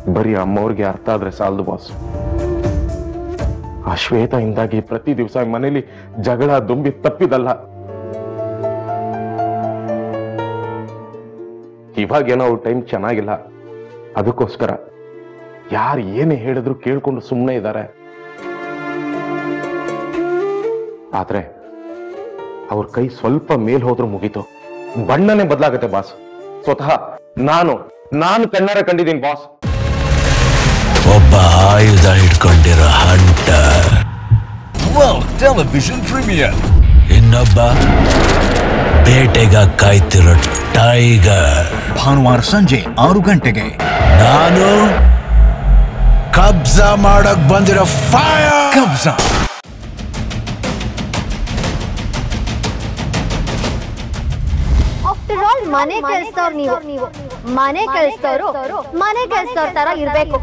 ಬರೀ ಅಮ್ಮವ್ರಿಗೆ ಅರ್ಥ ಆದ್ರೆ ಸಾಲದು ಬಾಸ್ ಆ ಶ್ವೇತದಿಂದಾಗಿ ಪ್ರತಿ ದಿವಸ ಮನೇಲಿ ಜಗಳ ದುಂಬಿ ತಪ್ಪಿದಲ್ಲ ಇವಾಗೇನೋ ಅವ್ರ ಟೈಮ್ ಚೆನ್ನಾಗಿಲ್ಲ ಅದಕ್ಕೋಸ್ಕರ ಯಾರು ಏನೇ ಹೇಳಿದ್ರು ಕೇಳ್ಕೊಂಡು ಸುಮ್ಮನೆ ಇದ್ದಾರೆ ಆದ್ರೆ ಅವ್ರ ಕೈ ಸ್ವಲ್ಪ ಮೇಲ್ ಹೋದ್ರೂ ಮುಗೀತು ಬಣ್ಣನೇ ಬದಲಾಗತ್ತೆ ಬಾಸ್ ಸ್ವತಃ ನಾನು ನಾನು ಕಣ್ಣಾರ ಕಂಡಿದ್ದೀನಿ ಬಾಸ್ ಒಬ್ಬ ಆಯುಧ ಹಿಡ್ಕೊಂಡಿರೋ ಹಂಟರ್ Wow, television premiere. ಇನ್ನೊಬ್ಬ ಬೇಟೆಗ ಕಾಯ್ತಿರೋ ಟೈಗರ್ ಭಾನುವಾರ ಸಂಜೆ ಆರು ಗಂಟೆಗೆ ನಾನು ಕಬ್ಜಾ ಮಾಡಕ್ ಬಂದಿರೋ ಫೈರ್ ಕಬ್ಜಾ ಆಫ್ಟರ್ ಆಲ್ ಮನೆ ಕೆಲ್ಸದವ್ರು ನೀವು ನೀವು ಮನೆ ಕೆಲ್ಸದವ್ರು ಮನೆ ಕೆಲ್ಸದವ್ರ ತರ ಇರ್ಬೇಕು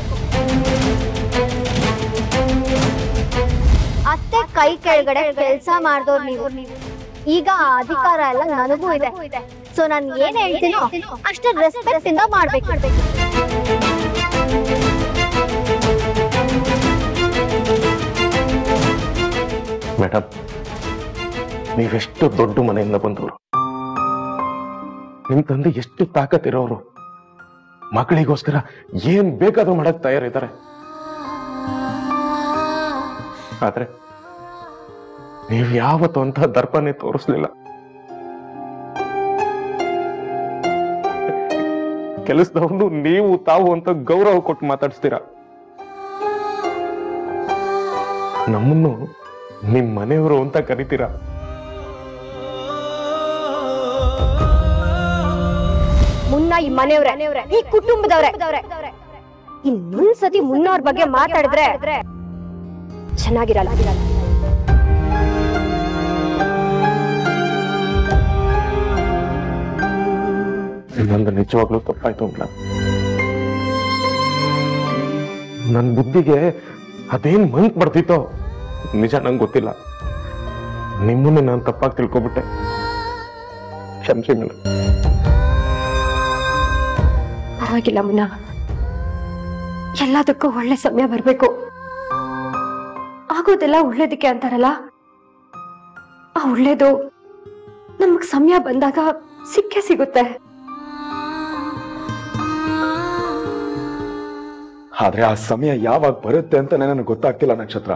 ಅತ್ತೆ ಕೈ ಕೆಳಗಡೆ ಕೆಲ್ಸ ಮಾಡ್ದವ್ರು ನೀವು ಈಗ ಆ ಅಧಿಕಾರ ಎಲ್ಲ ನನಗೂ ಇದೆ ಸೊ ನಾನು ಏನ್ ಹೇಳ್ತೀನೋ ಅಷ್ಟೇ ರೆಸ್ಪೆಕ್ಟ್ ಇಂದ ಮಾಡ್ಬೇಕು ಮೇಡಮ್ ನೀವೆಷ್ಟು ದೊಡ್ಡ ಮನೆಯಿಂದ ಬಂದವರು ನಿಮ್ ತಂದೆ ಎಷ್ಟು ತಾಕತ್ತಿರೋರು ಮಕ್ಕಳಿಗೋಸ್ಕರ ಏನ್ ಬೇಕಾದ್ರೂ ಮಾಡಕ್ ತಯಾರಿದ್ದಾರೆ ಆದ್ರೆ ನೀವ್ ಯಾವತ್ತೂ ಅಂತ ದರ್ಪನೆ ತೋರಿಸ್ಲಿಲ್ಲ ಕೆಲಸದವನು ನೀವು ತಾವು ಅಂತ ಗೌರವ ಕೊಟ್ಟು ಮಾತಾಡಿಸ್ತೀರ ನಮ್ಮನ್ನು ನಿಮ್ ಮನೆಯವರು ಅಂತ ಕರಿತೀರಾ ಮುನ್ನ ಈ ಮನೆಯವ್ರೆ ಈ ಕುಟುಂಬದವ್ರೆ ಇನ್ನೊಂದ್ ಸತಿ ಮುನ್ನವ್ರ ಬಗ್ಗೆ ಮಾತಾಡಿದ್ರೆ ಚೆನ್ನಾಗಿರಲ್ಲ ನಂದು ನಿಜವಾಗ್ಲೂ ತಪ್ಪಾಯ್ತು ಮೇಡಮ್ ನನ್ ಬುದ್ಧಿಗೆ ಅದೇನ್ ಮಂಕ್ ಬರ್ತಿತ್ತೋ ನಿಜ ನಂಗೆ ಗೊತ್ತಿಲ್ಲ ನಿಮ್ಮನ್ನು ನಾನು ತಪ್ಪಾಗಿ ತಿಳ್ಕೊಬಿಟ್ಟೆ ಕ್ಷಮಿಸಿ ಮೇಡಮ್ ಪರವಾಗಿಲ್ಲ ಮುನ್ನ ಎಲ್ಲದಕ್ಕೂ ಒಳ್ಳೆ ಸಮಯ ಬರ್ಬೇಕು ಆಗೋದೆಲ್ಲ ಒಳ್ಳೇದಕ್ಕೆ ಅಂತಾರಲ್ಲ ಆ ಒಳ್ಳೇದು ನಮಗ್ ಸಮಯ ಬಂದಾಗ ಸಿಕ್ಕೇ ಸಿಗುತ್ತೆ ಆದ್ರೆ ಆ ಸಮಯ ಯಾವಾಗ ಬರುತ್ತೆ ಅಂತ ನನಗೆ ಗೊತ್ತಾಗ್ತಿಲ್ಲ ನಕ್ಷತ್ರ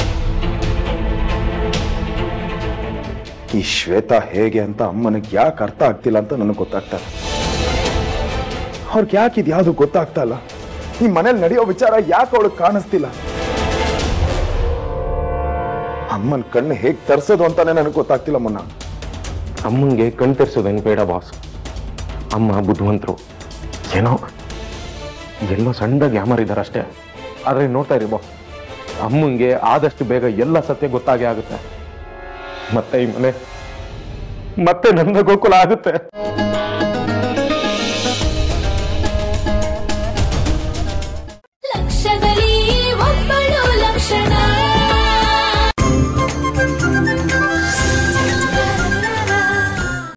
ಈ ಶ್ವೇತಾ ಹೇಗೆ ಅಂತ ಅಮ್ಮನಿಗೆ ಯಾಕೆ ಅರ್ಥ ಆಗ್ತಿಲ್ಲ ಅಂತ ನನಗೆ ಗೊತ್ತಾಗ್ತಾ ಇಲ್ಲ ಅವ್ರಿಗೆ ಯಾಕೆ ಇದು ಯಾವುದು ಗೊತ್ತಾಗ್ತಾ ಇಲ್ಲ ಈ ಮನೇಲಿ ನಡೆಯೋ ವಿಚಾರ ಯಾಕೆ ಅವಳಿಗೆ ಕಾಣಿಸ್ತಿಲ್ಲ ಅಮ್ಮನ ಕಣ್ಣು ಹೇಗೆ ತರ್ಸೋದು ಅಂತಾನೆ ನನಗೆ ಗೊತ್ತಾಗ್ತಿಲ್ಲ ಮುನ್ನ ಅಮ್ಮಂಗೆ ಕಣ್ ತೆರ್ಸೋದೇನು ಬೇಡ ಬಾಸ್ ಅಮ್ಮ ಬುದ್ಧಿವಂತರು ಏನೋ ಎಲ್ಲೋ ಸಣ್ಣದಾಗಿ ಯಾಮರಿದ್ದಾರೆ ಅಷ್ಟೇ ಆದ್ರೆ ನೋಡ್ತಾ ಇರಿ ಬಾಸ್ ಅಮ್ಮಂಗೆ ಆದಷ್ಟು ಬೇಗ ಎಲ್ಲ ಸತ್ಯ ಗೊತ್ತಾಗೇ ಆಗುತ್ತೆ ಮತ್ತೆ ಈ ಮನೆ ಮತ್ತೆ ನನ್ನ ಗೋಕುಲ ಆಗುತ್ತೆ